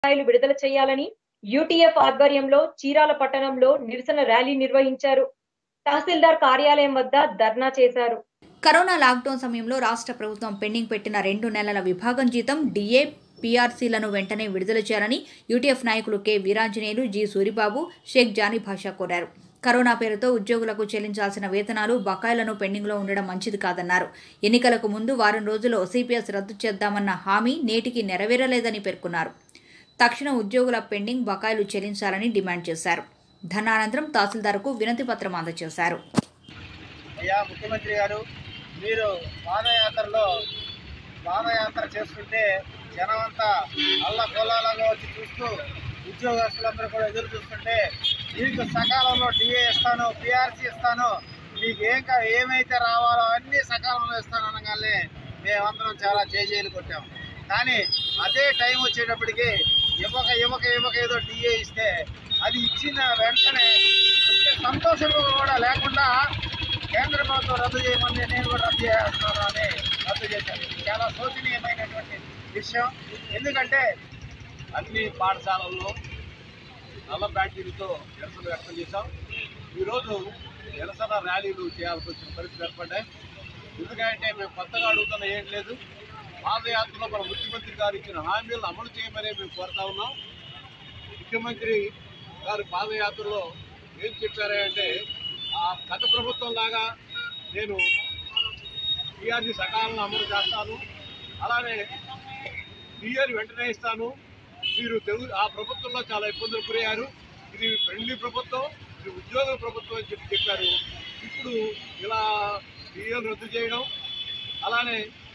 బకాయిలు విడుదల చేయాలని యూటీఎఫ్ ఆధ్వర్యంలో చీరాల పట్టణంలో నిరసన ర్యాలీ నిర్వహించారు తహసీల్దార్ కార్యాలయం వద్ద ధర్నా చేశారు కరోనా లాక్డౌన్ సమయంలో రాష్ట్ర ప్రభుత్వం పెండింగ్ పెట్టిన రెండు నెలల విభాగం జీతం డిఏ పీఆర్సీలను వెంటనే విడుదల చేయాలని యూటీఎఫ్ నాయకులు కె వీరాంజనేయులు జి సూరిబాబు షేక్ జానీ భాషా కోరారు కరోనా పేరుతో ఉద్యోగులకు చెల్లించాల్సిన వేతనాలు బకాయిలను పెండింగ్లో ఉండడం మంచిది కాదన్నారు ఎన్నికలకు ముందు వారం రోజుల్లో సిపిఎస్ రద్దు చేద్దామన్న హామీ నేటికి నెరవేరలేదని పేర్కొన్నారు తక్షణ ఉద్యోగుల పెండింగ్ బకాయిలు చెల్లించాలని డిమాండ్ చేశారు ధనానంతరం తహసీల్దార్కు వినతి పత్రం అందజేశారు అయ్యా ముఖ్యమంత్రి గారు మీరు పాదయాత్రలో పాదయాత్ర చేస్తుంటే జనం అంతా అల్ల కోలాలంగా వచ్చి చూస్తూ ఉద్యోగస్తులందరూ కూడా ఎదురు చూస్తుంటే మీకు సకాలంలో డిఏ ఇస్తాను పిఆర్సీ ఇస్తాను మీకు ఏం కా- ఏమైతే రావాలో అన్నీ సకాలంలో ఇస్తాను అనగానే మేమందరం చాలా జేజేలు కొట్టాం కానీ అదే టైం వచ్చేటప్పటికి ఇవ్వక ఇవ్వక ఇవ్వక ఏదో డిఏ ఇస్తే అది ఇచ్చిన వెంటనే వచ్చే సంతోషం కూడా లేకుండా కేంద్ర ప్రభుత్వం రద్దు చేయమంది నేను కూడా రద్దు చేస్తున్నాను అని రద్దు చేశాను ఇది చాలా శోచనీయమైనటువంటి విషయం ఎందుకంటే అన్ని పాఠశాలల్లో నల్ల బ్యాటరీలతో నిరసన వ్యక్తం చేశాం ఈరోజు నిరసన ర్యాలీలు చేయాల్సి వచ్చిన పరిస్థితి ఏర్పడ్డాయి ఎందుకంటే మేము కొత్తగా అడుగుతున్న ఏం లేదు పాదయాత్రలో మన ముఖ్యమంత్రి గారు ఇచ్చిన హామీలను అమలు చేయమనే మేము కోరుతా ఉన్నాం ముఖ్యమంత్రి గారు పాదయాత్రలో ఏం చెప్పారు అంటే ఆ గత ప్రభుత్వం లాగా నేను టీఆర్జీ సకాలంలో అమలు చేస్తాను అలానే డిఆర్ వెంటనే ఇస్తాను మీరు తెలుగు ఆ ప్రభుత్వంలో చాలా ఇబ్బందులు గురయ్యారు ఇది ఫ్రెండ్లీ ప్రభుత్వం ఇది ఉద్యోగుల ప్రభుత్వం అని చెప్పి చెప్పారు ఇప్పుడు ఇలా డిఎల్ రద్దు చేయడం అలానే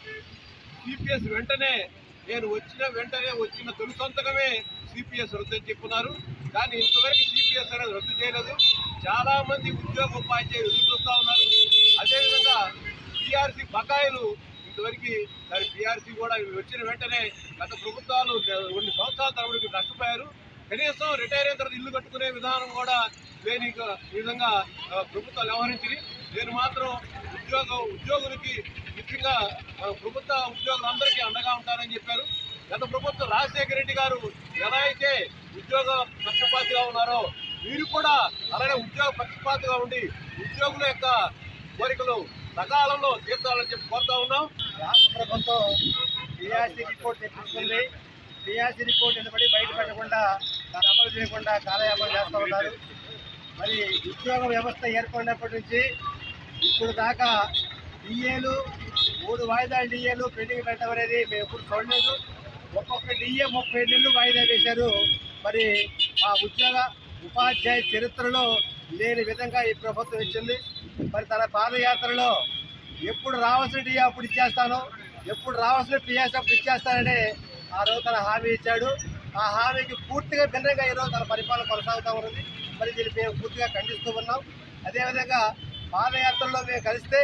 సిపిఎస్ వెంటనే నేను వచ్చిన వెంటనే వచ్చిన తొలి సొంతకమే సిపిఎస్ రద్దు అని చెప్పున్నారు కానీ ఇంతవరకు సిపిఎస్ అనేది రద్దు చేయలేదు చాలా మంది ఉద్యోగ ఉపాధ్యాయులు ఎదురు చూస్తూ ఉన్నారు అదేవిధంగా పిఆర్సీ బకాయిలు ఇంతవరకు దాని పిఆర్సీ కూడా వచ్చిన వెంటనే గత ప్రభుత్వాలు కొన్ని సంవత్సరాల తరబడి నష్టపోయారు కనీసం రిటైర్ అయిన తర్వాత ఇల్లు కట్టుకునే విధానం కూడా లేని ఈ విధంగా ఆ, ప్రభుత్వాలు వ్యవహరించింది నేను మాత్రం ఉద్యోగ ఉద్యోగులకి ముఖ్యంగా ఆ, ప్రభుత్వ ఉద్యోగులందరికీ అండగా ఉంటానని చెప్పారు గత ప్రభుత్వం రాజశేఖర రెడ్డి గారు ఎలా అయితే ఉద్యోగ పక్షపాతిగా ఉన్నారో మీరు కూడా అలానే ఉద్యోగ పక్షపాతిగా ఉండి ఉద్యోగుల యొక్క కోరికలు సకాలంలో తీర్చాలని చెప్పి కోరుతా ఉన్నాం రాష్ట్ర ప్రభుత్వం పిఆర్సీ రిపోర్ట్ తెప్పించుకుంది పిఆర్సీ రిపోర్ట్ ఎందుబడి బయట పెట్టకుండా దాన్ని అమలు చేయకుండా కాలయాపన చేస్తూ ఉన్నారు మరి ఉద్యోగ వ్యవస్థ ఏర్పడినప్పటి నుంచి ఇప్పుడు దాకా డిఏలు మూడు వాయిదాలు డిఏలు పెండింగ్ పెట్టడం అనేది మేము ఎప్పుడు చూడలేదు ఒక్కొక్క డిఏ ముప్పై నెలలు వాయిదా వేశారు మరి మా ఉద్యోగ ఉపాధ్యాయ చరిత్రలో లేని విధంగా ఈ ప్రభుత్వం ఇచ్చింది మరి తన పాదయాత్రలో ఎప్పుడు రావాల్సిన డిఏ అప్పుడు ఇచ్చేస్తాను ఎప్పుడు రావాల్సిన పిఎస్ అప్పుడు ఇచ్చేస్తానని ఆ రోజు తన హామీ ఇచ్చాడు ఆ హామీకి పూర్తిగా భిన్నంగా ఈరోజు తన పరిపాలన కొనసాగుతూ ఉన్నది మరి దీన్ని మేము పూర్తిగా ఖండిస్తూ ఉన్నాం అదేవిధంగా పాదయాత్రలో మేము కలిస్తే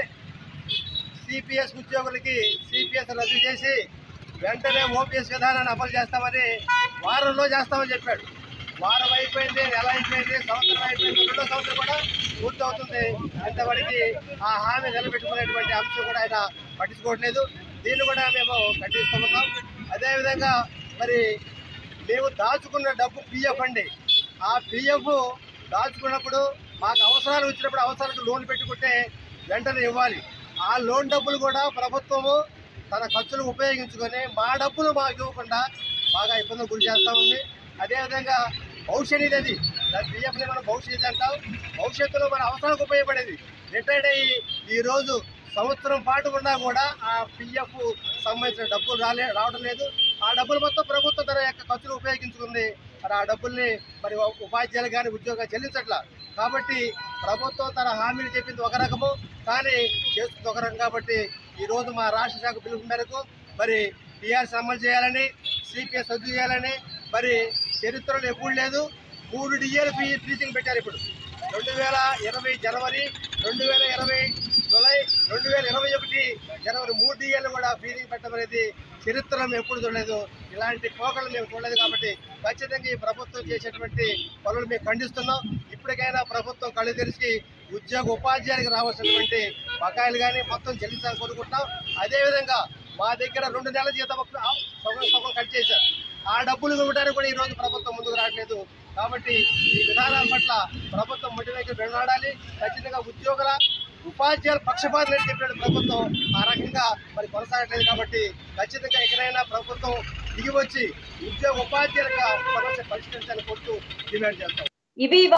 సిపిఎస్ ఉద్యోగులకి సిపిఎస్ రద్దు చేసి వెంటనే ఓపీఎస్ విధానాన్ని అమలు చేస్తామని వారంలో చేస్తామని చెప్పాడు వారం అయిపోయింది నెల అయిపోయింది సంవత్సరం అయిపోయింది రెండో సంవత్సరం కూడా పూర్తి అవుతుంది ఇంతవరకు ఆ హామీ నిలబెట్టుకునేటువంటి అంశం కూడా ఆయన పట్టించుకోవట్లేదు దీన్ని కూడా మేము ఖండిస్తూ ఉన్నాం అదేవిధంగా మరి మేము దాచుకున్న డబ్బు పిఎఫ్ అండి ఆ పిఎఫ్ దాచుకున్నప్పుడు మాకు అవసరాలు వచ్చినప్పుడు అవసరాలకు లోన్ పెట్టుకుంటే వెంటనే ఇవ్వాలి ఆ లోన్ డబ్బులు కూడా ప్రభుత్వము తన ఖర్చులు ఉపయోగించుకొని మా డబ్బులు మాకు ఇవ్వకుండా బాగా ఇబ్బందులు గురి చేస్తూ ఉంది అదేవిధంగా భవిష్యత్ నిధి అది దాని పిఎఫ్ని మనం భవిష్యత్ నిధి అంటాం భవిష్యత్తులో మన అవసరాలకు ఉపయోగపడేది రిటైర్డ్ అయ్యి ఈరోజు సంవత్సరం పాటు ఉన్నా కూడా ఆ పిఎఫ్ సంబంధించిన డబ్బులు రాలే రావడం లేదు ఆ డబ్బులు మొత్తం ప్రభుత్వం తన యొక్క ఖర్చులు ఉపయోగించుకుంది మరి ఆ డబ్బుల్ని మరి ఉపాధ్యాయులు కానీ ఉద్యోగాలు చెల్లించట్ల కాబట్టి ప్రభుత్వం తన హామీలు చెప్పింది ఒక రకము కానీ చేస్తుంది ఒక రకం కాబట్టి ఈరోజు మా రాష్ట్ర శాఖ పిలుపు మేరకు మరి టీఆర్ఎస్ అమలు చేయాలని సిపిఎస్ రద్దు చేయాలని మరి చరిత్రలో ఎప్పుడు లేదు మూడు డిఏలు ఫీ టీచింగ్ పెట్టారు ఇప్పుడు రెండు వేల ఇరవై జనవరి రెండు వేల ఇరవై జూలై రెండు వేల ఇరవై ఒకటి జనవరి మూడు డిఏలు కూడా ఫీజింగ్ పెట్టడం అనేది చరిత్రలో మేము ఎప్పుడు చూడలేదు ఇలాంటి పోకలు మేము చూడలేదు కాబట్టి ఖచ్చితంగా ఈ ప్రభుత్వం చేసేటువంటి పనులు మేము ఖండిస్తున్నాం ఇప్పటికైనా ప్రభుత్వం కళ్ళు తెరిచి ఉద్యోగ ఉపాధ్యాయులకు రావాల్సినటువంటి బకాయిలు కానీ మొత్తం చెల్లించాలని కోరుకుంటున్నాం అదేవిధంగా మా దగ్గర రెండు నెలల జీతం ఒక- సగం సగం కట్ చేశారు ఆ డబ్బులు ఇవ్వడానికి కూడా ఈ రోజు ప్రభుత్వం ముందుకు రావట్లేదు కాబట్టి ఈ విధానాల పట్ల ప్రభుత్వం మొటివేకి వెళ్ళాడాలి ఖచ్చితంగా ఉద్యోగుల ఉపాధ్యాయుల పక్షపాతం అని చెప్పిన ప్రభుత్వం ఆ రకంగా మరి కొనసాగట్లేదు కాబట్టి ఖచ్చితంగా ఎక్కడైనా ప్రభుత్వం దిగి వచ్చి ఉద్యోగ ఉపాధ్యాయుల సమస్య పరిష్కరించాలని కోరుతూ డిమాండ్ చేస్తాం ఇవి